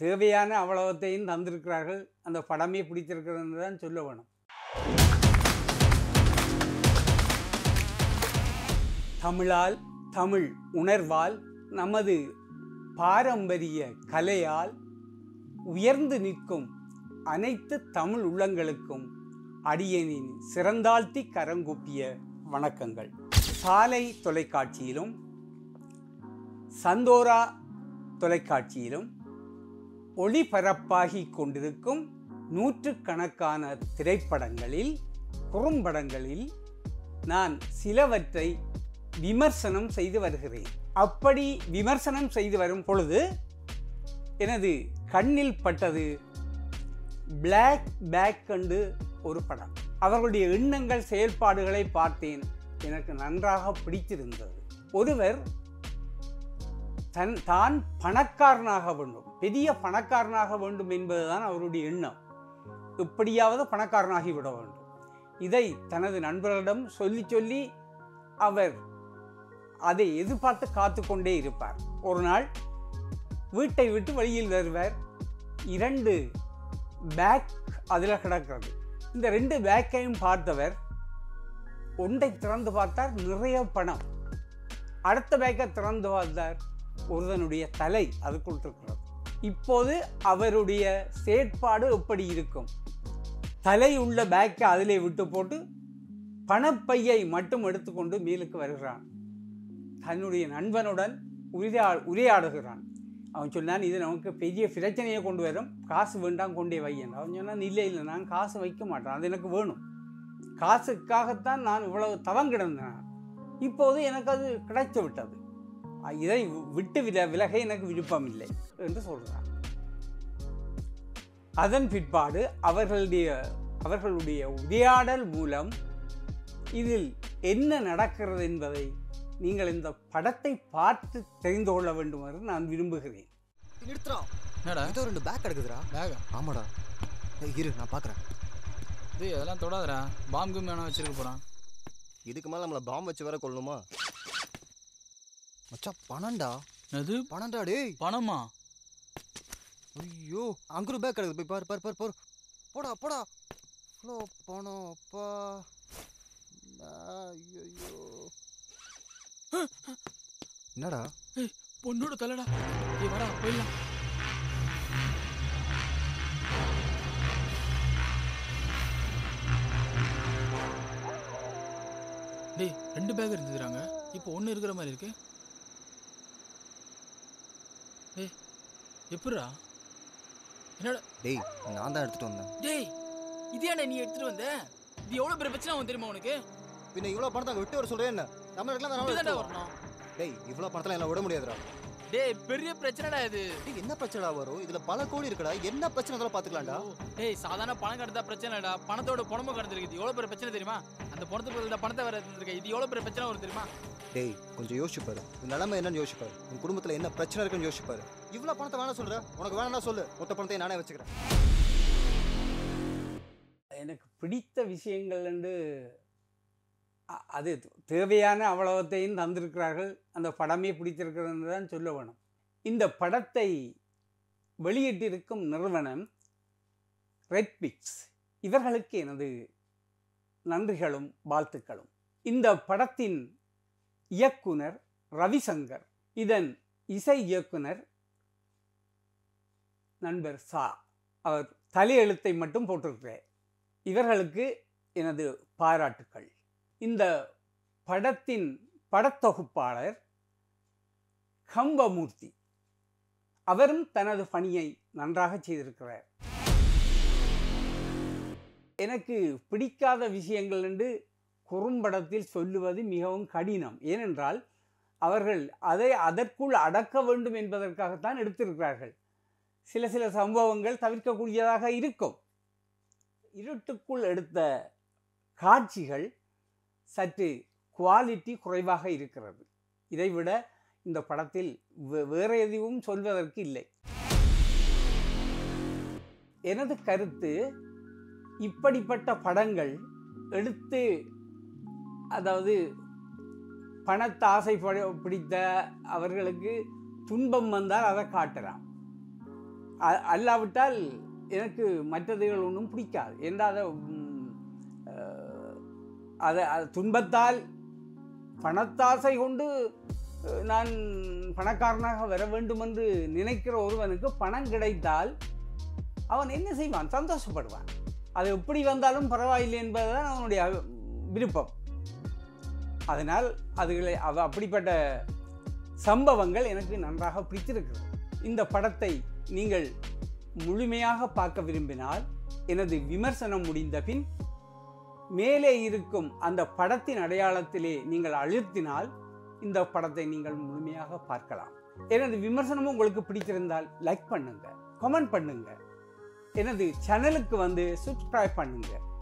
தேவையான அவ்வளவத்தையும் தந்திருக்கிறார்கள் அந்த படமே பிடித்திருக்கிறதுன்னு தான் சொல்ல வேணும் தமிழால் தமிழ் உணர்வால் நமது பாரம்பரிய கலையால் உயர்ந்து நிற்கும் அனைத்து தமிழ் உள்ளங்களுக்கும் அடியனின் சிறந்தாழ்த்தி கரங்குப்பிய வணக்கங்கள் சாலை தொலைக்காட்சியிலும் சந்தோரா தொலைக்காட்சியிலும் ஒளிபரப்பாகி கொண்டிருக்கும் நூற்றுக்கணக்கான திரைப்படங்களில் குறும்படங்களில் நான் சிலவற்றை விமர்சனம் செய்து வருகிறேன் அப்படி விமர்சனம் செய்து வரும் பொழுது எனது கண்ணில் பட்டது பிளாக் பேக் கண்டு ஒரு படம் அவர்களுடைய எண்ணங்கள் செயல்பாடுகளை பார்த்தேன் எனக்கு நன்றாக பிடித்திருந்தது ஒருவர் தன் தான் பணக்காரனாக வேண்டும் பெரிய பணக்காரனாக வேண்டும் என்பதுதான் அவருடைய எண்ணம் எப்படியாவது பணக்காரனாகி விட வேண்டும் இதை தனது நண்பர்களிடம் சொல்லி சொல்லி அவர் அதை எதிர்பார்த்து காத்து கொண்டே இருப்பார் ஒரு நாள் வீட்டை விட்டு வெளியில் வருவார் இரண்டு பேக் அதில் கிடக்கிறது இந்த ரெண்டு பேக்கையும் பார்த்தவர் ஒன்றை திறந்து பார்த்தார் நிறைய பணம் அடுத்த பேக்கை திறந்து பார்த்தார் ஒருவனுடைய தலை அதுக்குள் இருக்கிறது இப்போது அவருடைய செயற்பாடு எப்படி இருக்கும் தலை உள்ள பேக்கை அதிலே விட்டு போட்டு பணப்பையை மட்டும் எடுத்துக்கொண்டு மேலுக்கு வருகிறான் தன்னுடைய நண்பனுடன் உரையா உரையாடுகிறான் அவன் சொன்னான் இது நமக்கு பெரிய பிரச்சனையை கொண்டு வரும் காசு வேண்டாம் கொண்டே வையன் அவன் சொன்னான் இல்லை இல்லை நான் காசு வைக்க மாட்டேன் அது எனக்கு வேணும் காசுக்காகத்தான் நான் இவ்வளவு தவம் கிடந்தேன் இப்போது எனக்கு அது கிடைத்து விட்டது இதை விட்டு வில விலக எனக்கு விருப்பம் இல்லை என்று சொல்கிறான் அதன் பிற்பாடு அவர்களுடைய அவர்களுடைய உரையாடல் மூலம் இதில் என்ன நடக்கிறது என்பதை நீங்கள் இந்த படத்தை பார்த்து தெரிந்து கொள்ள வேண்டும் என்று நான் விரும்புகிறேன் நிறுத்துறா என்னடா ஏதோ ரெண்டு பேக் கிடக்குதுடா பேகா ஆமாடா ஏய், இரு நான் பார்க்குறேன் டேய் அதெல்லாம் தொடாதடா பாம் கும் வேணா வச்சிருக்க போறான் இதுக்கு மேலே நம்மளை பாம்பு வச்சு வேற கொள்ளணுமா மச்சான் பணம்டா அது பணம்டா டேய் பணமா ஐயோ அங்க ஒரு பேக் கிடக்குது போய் பாரு பாரு பாரு பாரு போடா போடா இவ்வளோ பணம் அப்பா ஐயோ என்னடா பொண்ணோட தலைடா ஏய் வாடா போயிடலாம் டேய் ரெண்டு பேக் இருந்துக்கிறாங்க இப்போ ஒன்று இருக்கிற மாதிரி இருக்கு டேய் எப்படிடா என்னடா டேய் நான் தான் எடுத்துட்டு வந்தேன் டேய் இது ஏன்டா நீ எடுத்துட்டு வந்த இது எவ்வளோ பெரிய பிரச்சனை ஆகும் தெரியுமா உனக்கு பின்ன இவ்வளோ பணத்தை அங்கே விட்டு வர சொல்றேன் என்ன நம்ம இடத்துல இப்படி தான்டா தான் வரணும் டேய் இவ்வளோ பணத்தில் எல்லாம் விட முடியாதுடா டேய் பெரிய பிரச்சனைடா இது டேய் என்ன பிரச்சனை வரும் இதுல பல கோடி இருக்குடா என்ன பிரச்சனை அதெல்லாம் பாத்துக்கலாம்டா டேய் சாதாரண பணம் கடந்தா பிரச்சனை இல்லடா பணத்தோட பணமும் கடந்திருக்கு இது எவ்வளவு பெரிய பிரச்சனை தெரியுமா அந்த பணத்துக்கு பதிலா பணத்தை வேற இருந்திருக்கு இது எவ்வளவு பெரிய பிரச்சனை வரும் தெரியுமா டேய் கொஞ்சம் யோசிச்சு பாரு உன் நிலைமை என்னன்னு யோசிச்சு பாரு உன் குடும்பத்துல என்ன பிரச்சனை இருக்குன்னு யோசிச்சு பாரு இவ்வளவு பணத்தை வேணா சொல்ற உனக்கு வேணா சொல்லு மொத்த பணத்தை நானே வச்சுக்கிறேன் எனக்கு பிடித்த விஷயங்கள் என்று அ- அது தேவையான அவ்வளவத்தையும் தந்திருக்கிறார்கள் அந்த படமே பிடித்திருக்கிறதுன்னு தான் சொல்ல வேணும் இந்த படத்தை வெளியிட்டிருக்கும் நிறுவனம் ரெட்பிக்ஸ் இவர்களுக்கு எனது நன்றிகளும் வாழ்த்துக்களும் இந்த படத்தின் இயக்குனர் ரவிசங்கர் இதன் இசை இயக்குனர் நண்பர் சா அவர் தலையெழுத்தை மட்டும் போட்டிருக்கிறார் இவர்களுக்கு எனது பாராட்டுக்கள் இந்த படத்தின் படத்தொகுப்பாளர் கம்பமூர்த்தி அவரும் தனது பணியை நன்றாக செய்திருக்கிறார் எனக்கு பிடிக்காத விஷயங்கள் என்று குறும்படத்தில் சொல்லுவது மிகவும் கடினம் ஏனென்றால் அவர்கள் அதை அதற்குள் அடக்க வேண்டும் என்பதற்காகத்தான் எடுத்திருக்கிறார்கள் சில சில சம்பவங்கள் தவிர்க்கக்கூடியதாக இருக்கும் இருட்டுக்குள் எடுத்த காட்சிகள் சற்று குவாலிட்டி குறைவாக இருக்கிறது இதைவிட இந்த படத்தில் வே- வேறு எதுவும் சொல்வதற்கு இல்லை எனது கருத்து இப்படிப்பட்ட படங்கள் எடுத்து அதாவது பணத்தை ஆசை பட- பிடித்த அவர்களுக்கு துன்பம் வந்தால் அதை காட்டலாம் அ- அல்லாவிட்டால் எனக்கு மற்றதுகள் ஒன்றும் பிடிக்காது ஏன்னா அதை ம், அஹ், அதை அது துன்பத்தால் பணத்தாசை கொண்டு அஹ், நான் பணக்காரனாக வர வேண்டும் என்று நினைக்கிற ஒருவனுக்கு பணம் கிடைத்தால் அவன் என்ன செய்வான் சந்தோஷப்படுவான் அது எப்படி வந்தாலும் பரவாயில்லை என்பதுதான் அவனுடைய அ- விருப்பம் அதனால் அதுகளை அவ அப்படிப்பட்ட சம்பவங்கள் எனக்கு நன்றாக பிடித்திருக்கிறது இந்த படத்தை நீங்கள் முழுமையாக பார்க்க விரும்பினால் எனது விமர்சனம் முடிந்த பின் மேலே இருக்கும் அந்த படத்தின் அடையாளத்திலே நீங்கள் அழுத்தினால் இந்த படத்தை நீங்கள் முழுமையாக பார்க்கலாம் எனது விமர்சனமும் உங்களுக்கு பிடித்திருந்தால் லைக் பண்ணுங்க கமெண்ட் பண்ணுங்க எனது சேனலுக்கு வந்து சப்ஸ்கிரைப் பண்ணுங்க